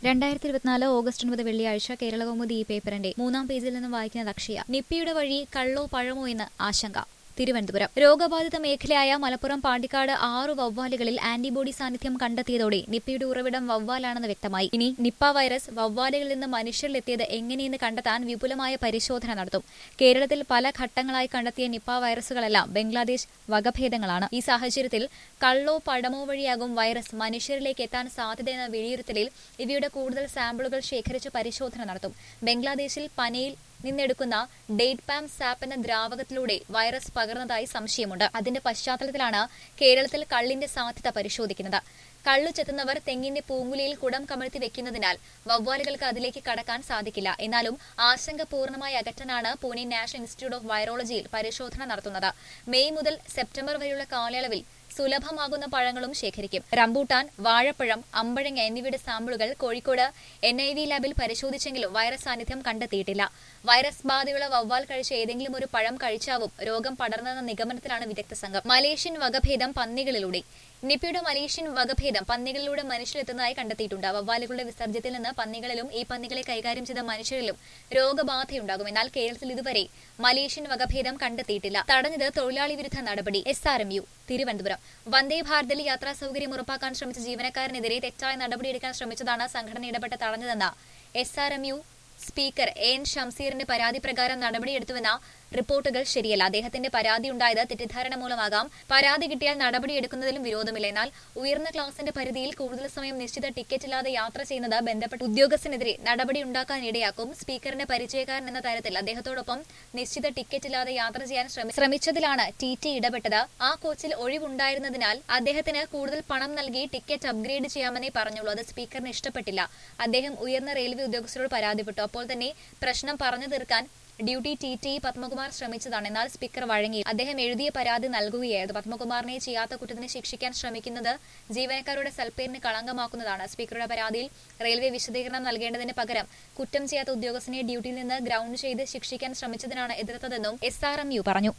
രണ്ടായിരത്തി ഇരുപത്തിനാല് ഓഗസ്റ്റ് ഒൻപത് വെള്ളിയാഴ്ച കേരളകൗമുദി ഈ പേപ്പറിന്റെ മൂന്നാം പേജിൽ നിന്നും വായിക്കുന്നത് അക്ഷയ നിപ്പിയുടെ വഴി കള്ളോ പഴമോ എന്ന് ആശങ്ക തിരുവനന്തപുരം രോഗബാധിത മേഖലയായ മലപ്പുറം പാണ്ടിക്കാട് ആറു വവ്വാലുകളിൽ ആന്റിബോഡി സാന്നിധ്യം കണ്ടെത്തിയതോടെ നിപ്പയുടെ ഉറവിടം വവ്വാലാണെന്ന് വ്യക്തമായി ഇനി നിപ്പ വൈറസ് വവ്വാലുകളിൽ നിന്ന് മനുഷ്യരിലെത്തിയത് എങ്ങനെയെന്ന് കണ്ടെത്താൻ വിപുലമായ പരിശോധന നടത്തും കേരളത്തിൽ പല ഘട്ടങ്ങളായി കണ്ടെത്തിയ നിപ്പ വൈറസുകളെല്ലാം ബംഗ്ലാദേശ് വകഭേദങ്ങളാണ് ഈ സാഹചര്യത്തിൽ കള്ളോ പഴമോ വഴിയാകും വൈറസ് മനുഷ്യരിലേക്ക് എത്താൻ സാധ്യതയെന്ന വിലയിരുത്തലിൽ ഇവയുടെ കൂടുതൽ സാമ്പിളുകൾ ശേഖരിച്ച് പരിശോധന നടത്തും ബംഗ്ലാദേശിൽ പനയിൽ നിന്നെടുക്കുന്ന ഡേറ്റ് പാം സാപ്പ് എന്ന ദ്രാവകത്തിലൂടെ വൈറസ് പകർന്നതായി സംശയമുണ്ട് അതിന്റെ പശ്ചാത്തലത്തിലാണ് കേരളത്തിൽ കള്ളിന്റെ സാധ്യത പരിശോധിക്കുന്നത് കള്ളു ചെത്തുന്നവർ തെങ്ങിന്റെ പൂങ്കുലിയിൽ കുടം കമഴ്ത്തി വെക്കുന്നതിനാൽ വവ്വാലുകൾക്ക് അതിലേക്ക് കടക്കാൻ സാധിക്കില്ല എന്നാലും ആശങ്ക പൂർണ്ണമായി അകറ്റാനാണ് പൂനെ നാഷണൽ ഇൻസ്റ്റിറ്റ്യൂട്ട് ഓഫ് വൈറോളജിയിൽ പരിശോധന നടത്തുന്നത് മെയ് മുതൽ സെപ്റ്റംബർ വരെയുള്ള കാലയളവിൽ സുലഭമാകുന്ന പഴങ്ങളും ശേഖരിക്കും റംബൂട്ടാൻ വാഴപ്പഴം അമ്പഴങ്ങ എന്നിവയുടെ സാമ്പിളുകൾ കോഴിക്കോട് എൻ ഐ വി ലാബിൽ പരിശോധിച്ചെങ്കിലും വൈറസ് സാന്നിധ്യം കണ്ടെത്തിയിട്ടില്ല വൈറസ് ബാധയുള്ള വവ്വാൽ കഴിച്ച ഏതെങ്കിലും ഒരു പഴം കഴിച്ചാവും രോഗം പടർന്നെന്ന നിഗമനത്തിലാണ് വിദഗ്ധ സംഘം മലേഷ്യൻ വകഭേദം പന്നികളിലൂടെ നിപ്പിയുടെ മലേഷ്യൻ വകഭേദം പന്നികളിലൂടെ മനുഷ്യരെത്തുന്നതായി കണ്ടെത്തിയിട്ടുണ്ട് വവ്വാലുകളുടെ വിസർജ്യത്തിൽ നിന്ന് പന്നികളിലും ഈ പന്നികളെ കൈകാര്യം ചെയ്ത മനുഷ്യരിലും രോഗബാധയുണ്ടാകും എന്നാൽ കേരളത്തിൽ ഇതുവരെ മലേഷ്യൻ വകഭേദം കണ്ടെത്തിയിട്ടില്ല തടഞ്ഞത് തൊഴിലാളി വിരുദ്ധ നടപടി S R M U Thiruvananthapuram Vande ഭാരതിൽ യാത്രാ സൗകര്യം ഉറപ്പാക്കാൻ ശ്രമിച്ച ജീവനക്കാരനെതിരെ തെറ്റായ നടപടിയെടുക്കാൻ ശ്രമിച്ചതാണ് സംഘടന ഇടപെട്ട് തടഞ്ഞതെന്ന് S R M U speaker N ഷംസീറിന്റെ പരാതി പ്രകാരം നടപടിയെടുത്തുവെന്ന റിപ്പോർട്ടുകൾ ശരിയല്ല അദ്ദേഹത്തിന്റെ പരാതി ഉണ്ടായത് തെറ്റിദ്ധാരണ മൂലമാകാം പരാതി കിട്ടിയാൽ നടപടിയെടുക്കുന്നതിലും വിരോധമില്ല എന്നാൽ ഉയർന്ന ക്ലാസിന്റെ പരിധിയിൽ കൂടുതൽ സമയം നിശ്ചിത ടിക്കറ്റ് ഇല്ലാതെ യാത്ര ചെയ്യുന്നത് ബന്ധപ്പെട്ട ഉദ്യോഗസ്ഥനെതിരെ നടപടി ഉണ്ടാക്കാൻ ഇടയാക്കും സ്പീക്കറിന്റെ പരിചയക്കാരൻ എന്ന തരത്തിൽ അദ്ദേഹത്തോടൊപ്പം നിശ്ചിത ടിക്കറ്റ് ഇല്ലാതെ യാത്ര ചെയ്യാൻ ശ്രമി- ശ്രമിച്ചതിലാണ് ടി ടി ഇടപെട്ടത് ആ കോച്ചിൽ ഒഴിവുണ്ടായിരുന്നതിനാൽ അദ്ദേഹത്തിന് കൂടുതൽ പണം നൽകി ടിക്കറ്റ് അപ്ഗ്രേഡ് ചെയ്യാമെന്നേ പറഞ്ഞുള്ളൂ അത് സ്പീക്കറിന് ഇഷ്ടപ്പെട്ടില്ല അദ്ദേഹം ഉയർന്ന റെയിൽവേ ഉദ്യോഗസ്ഥരോട് പരാതിപ്പെട്ടു അപ്പോൾ തന്നെ പ്രശ്നം പറഞ്ഞു തീർക്കാൻ ഡ്യൂട്ടി ടി ടി പത്മകുമാർ ശ്രമിച്ചതാണ് എന്നാൽ സ്പീക്കർ വഴങ്ങി അദ്ദേഹം എഴുതിയ പരാതി നൽകുകയായിരുന്നു പത്മകുമാറിനെ ചെയ്യാത്ത കുറ്റത്തിന് ശിക്ഷിക്കാൻ ശ്രമിക്കുന്നത് ജീവനക്കാരുടെ സൽപ്പേരിന് കളങ്കമാക്കുന്നതാണ് സ്പീക്കറുടെ പരാതിയിൽ റെയിൽവേ വിശദീകരണം നൽകേണ്ടതിന് പകരം കുറ്റം ചെയ്യാത്ത ഉദ്യോഗസ്ഥനെ ഡ്യൂട്ടിയിൽ നിന്ന് ഗ്രൗണ്ട് ചെയ്ത് ശിക്ഷിക്കാൻ ശ്രമിച്ചതിനാണ് എതിർത്തതെന്നും എസ് ആർ എം യു പറഞ്ഞു